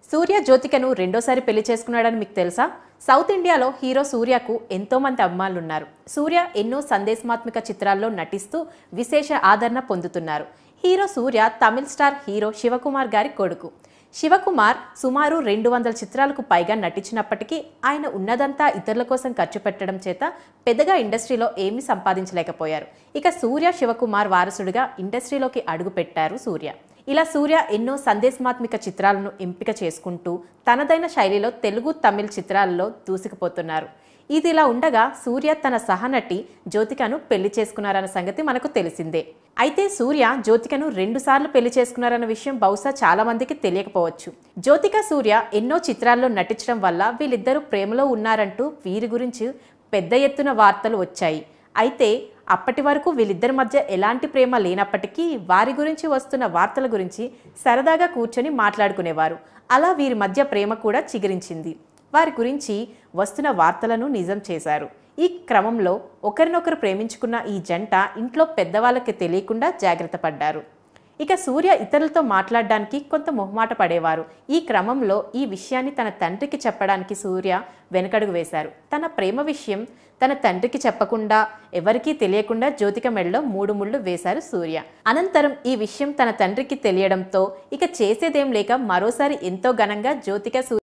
సూర్య జ్యోతికను రెండోసారి పెళ్లి చేసుకున్నాడని మీకు తెలుసా సౌత్ ఇండియాలో హీరో సూర్యకు ఎంతో మంది అభిమానులు ఉన్నారు సూర్య ఎన్నో సందేశమాత్మక చిత్రాల్లో నటిస్తూ విశేష ఆదరణ పొందుతున్నారు hero Suriya Tamil star hero Sivakumar గారి కొడుకు శివకుమార్ సుమారు రెండు వందల చిత్రాలకు పైగా నటించినప్పటికీ ఆయన ఉన్నదంతా ఇతరుల కోసం ఖర్చు పెట్టడం చేత పెద్దగా ఇండస్ట్రీలో ఏమీ సంపాదించలేకపోయారు ఇక సూర్య శివకుమార్ వారసుడిగా ఇండస్ట్రీలోకి అడుగు పెట్టారు సూర్య ఇలా సూర్య ఎన్నో సందేశమాత్మిక చిత్రాలను ఎంపిక చేసుకుంటూ తనదైన శైలిలో తెలుగు తమిళ్ చిత్రాలలో దూసుకుపోతున్నారు ఇది ఇలా ఉండగా సూర్య తన సహనటి జ్యోతికను పెళ్లి చేసుకున్నారన్న సంగతి మనకు తెలిసిందే అయితే సూర్య జ్యోతికను రెండుసార్లు పెళ్లి చేసుకున్నారన్న విషయం బహుశా చాలా మందికి తెలియకపోవచ్చు జ్యోతిక సూర్య ఎన్నో చిత్రాల్లో నటించడం వల్ల వీళ్ళిద్దరూ ప్రేమలో ఉన్నారంటూ వీరి గురించి పెద్ద ఎత్తున వార్తలు వచ్చాయి అయితే అప్పటి వరకు వీళ్ళిద్దరి మధ్య ఎలాంటి ప్రేమ లేనప్పటికీ వారి గురించి వస్తున్న వార్తల గురించి సరదాగా కూర్చొని మాట్లాడుకునేవారు అలా వీరి మధ్య ప్రేమ కూడా చిగురించింది వారి గురించి వస్తున్న వార్తలను నిజం చేశారు ఈ క్రమంలో ఒకరినొకరు ప్రేమించుకున్న ఈ జంట ఇంట్లో పెద్దవాళ్ళకి తెలియకుండా జాగ్రత్త పడ్డారు ఇక సూర్య ఇతరులతో మాట్లాడడానికి కొంత మొహమాట పడేవారు ఈ క్రమంలో ఈ విషయాన్ని తన తండ్రికి చెప్పడానికి సూర్య వెనకడుగు వేశారు తన ప్రేమ విషయం తన తండ్రికి చెప్పకుండా ఎవరికీ తెలియకుండా జ్యోతిక మెడలో మూడు ముళ్ళు వేశారు సూర్య అనంతరం ఈ విషయం తన తండ్రికి తెలియడంతో ఇక చేసేదేం లేక మరోసారి ఎంతో ఘనంగా జ్యోతిక సూర్య